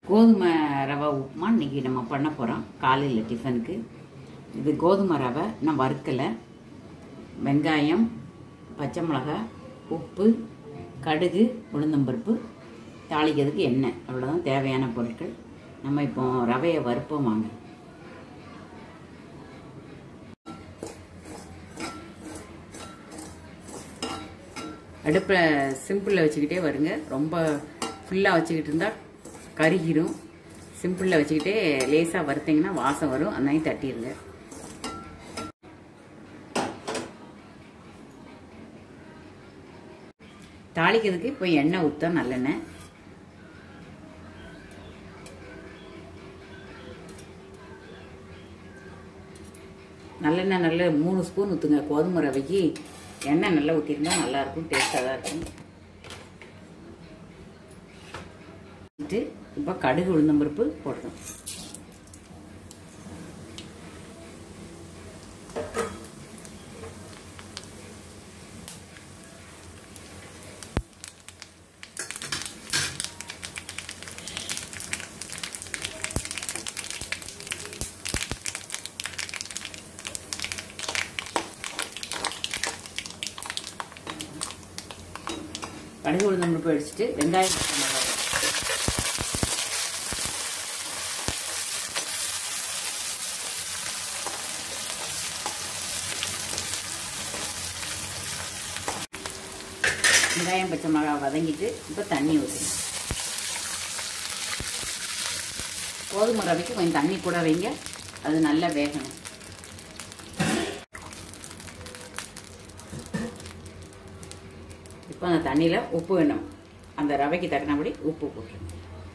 கோதுமை ரவை உப்புமா இன்னைக்கு நம்ம பண்ண போகிறோம் காலையில் டிஃபனுக்கு இது கோதுமை ரவை நான் வறுக்கலை வெங்காயம் பச்சை மிளகாய் உப்பு கடுகு உளுந்தம்பருப்பு தாளிக்கிறதுக்கு எண்ணெய் அவ்வளோதான் தேவையான பொருட்கள் நம்ம இப்போ ரவையை வறுப்போம் வாங்க அடுப்பில் சிம்பிளில் வச்சுக்கிட்டே வருங்க ரொம்ப ஃபுல்லாக வச்சுக்கிட்டு இருந்தால் கருகிரும் சிம்பிளில் வச்சுக்கிட்டே லேசாக வறுத்தீங்கன்னா வாசம் வரும் அதையும் தட்டிடுங்க தாளிக்கிறதுக்கு இப்போ எண்ணெய் ஊற்ற நல்லெண்ணெய் நல்லெண்ணெய் நல்ல மூணு ஸ்பூன் ஊற்றுங்க கோதுமை ரவைக்கு எண்ணெய் நல்லா ஊற்றிருந்தா நல்லாயிருக்கும் டேஸ்ட்டாக தான் இருக்கும் ஊற்றிட்டு இப்போ கடுகு உளுந்தம்பருப்பு போடுறோம் கடுகு உளுந்தம்பருப்பு அடிச்சுட்டு வெங்காயம் பச்சை மிளகாய் வெங்காயம் பச்சை மிளகாய் வதங்கிட்டு இப்போ தண்ணி ஊற்றணும் கோதுமை ரவைக்கு கொஞ்சம் தண்ணி கூட வைங்க அது நல்லா வேகணும் இப்போ அந்த தண்ணியில் உப்பு வேணும் அந்த ரவைக்கு தக்கினபடி உப்பு போட்டுருங்க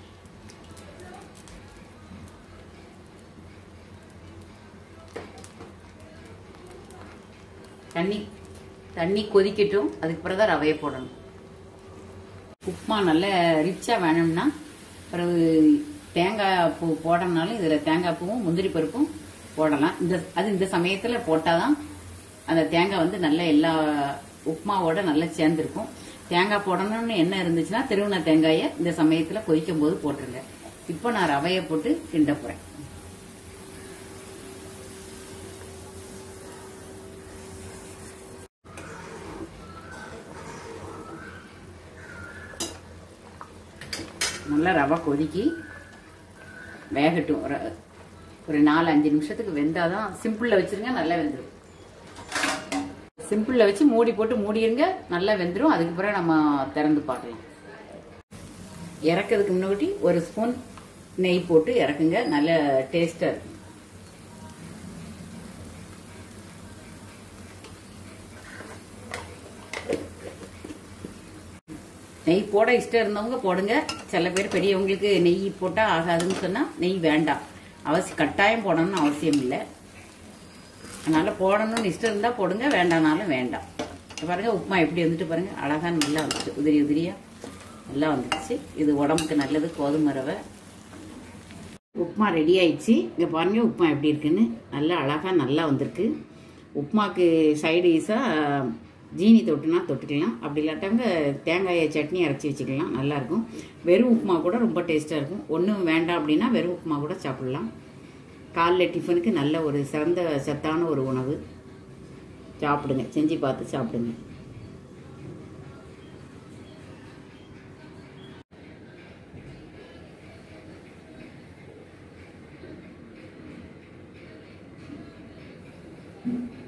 தண்ணி தண்ணி கொதிக்கட்டும் அதுக்கு பிறகு தான் ரவையை போடணும் உப்புமா நல்ல ரிச்சாக வேணும்னா பிறகு தேங்காய் பூ போடணும்னாலும் இதில் தேங்காய் பூவும் முந்திரி பருப்பும் போடலாம் இந்த அது இந்த சமயத்தில் போட்டால் தான் அந்த தேங்காய் வந்து நல்ல எல்லா உப்புமாவோட நல்லா சேர்ந்துருக்கும் தேங்காய் போடணும்னு என்ன இருந்துச்சுன்னா திருவண்ண தேங்காயை இந்த சமயத்தில் கொதிக்கும் போது போட்டுருங்க இப்போ நான் ரவையை போட்டு கிண்ட போகிறேன் நல்லா ரவை கொதிக்கி வேகட்டும் ஒரு ஒரு நாலு அஞ்சு நிமிஷத்துக்கு வெந்தாதான் சிம்பிளில் வச்சிருங்க நல்லா வெந்துடும் சிம்பிளில் வச்சு மூடி போட்டு மூடிடுங்க நல்லா வெந்துடும் அதுக்கு பிறகு நம்ம திறந்து பார்க்கலாம் இறக்கிறதுக்கு முன்னாடி ஒரு ஸ்பூன் நெய் போட்டு இறக்குங்க நல்ல டேஸ்டாக இருக்கும் நெய் போட இஷ்டம் இருந்தவங்க போடுங்க சில பேர் பெரியவங்களுக்கு நெய் போட்டால் ஆகாதுன்னு சொன்னால் நெய் வேண்டாம் அவசியம் கட்டாயம் போடணும்னு அவசியம் இல்லை அதனால் போடணும்னு இஷ்டம் இருந்தால் போடுங்க வேண்டாம்னாலும் வேண்டாம் பாருங்கள் உப்புமா எப்படி வந்துட்டு பாருங்கள் அழகாக நல்லா வந்துச்சு உதிரி உதிரியாக நல்லா வந்துடுச்சு இது உடம்புக்கு நல்லது கோதுமை ரவை உப்புமா ரெடி ஆயிடுச்சு இங்கே பாருங்கள் உப்புமா எப்படி இருக்குன்னு நல்லா அழகாக நல்லா வந்திருக்கு உப்புமாக்கு சைடு ஈஸாக ஜீனி தொட்டுனா தொட்டுக்கலாம் அப்படி இல்லாட்டவங்க தேங்காயை சட்னி அரைச்சி வச்சுக்கலாம் நல்லாயிருக்கும் வெறும் உப்புமா கூட ரொம்ப டேஸ்ட்டாக இருக்கும் ஒன்றும் வேண்டாம் அப்படின்னா வெறும் உப்புமா கூட சாப்பிட்லாம் காலைல டிஃபனுக்கு நல்ல ஒரு சிறந்த சத்தான ஒரு உணவு சாப்பிடுங்க செஞ்சு பார்த்து சாப்பிடுங்க Mm-hmm.